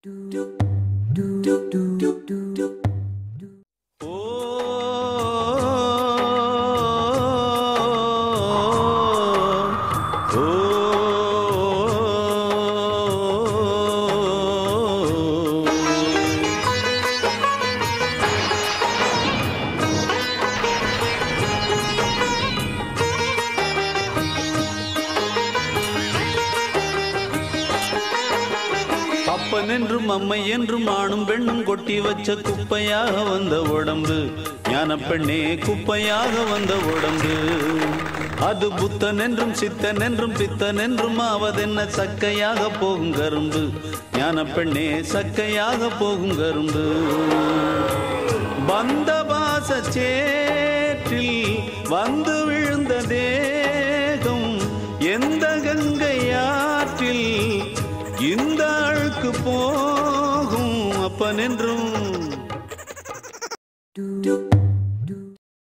அப்பன் என்றும் அம்மை என்றும் ஆணும் பெண்ணும் கொட்டி வச்ச குப்பையாக வந்த உடம்பு ஞான பெண்ணே குப்பையாக வந்த உடம்பு அது புத்தன் என்றும் சித்தன் என்றும் பித்தன் என்றும் ஆவதென்ன சக்கையாக போகும் கரும்பு ஞான பெண்ணே சக்கையாக போகும் கரும்பு வந்த பாச சேற்றில் வந்து விழுந்த தேகம் எந்த கங்கையாற்றில் இந்த அழுக்கு போகும் அப்பன் என்றும்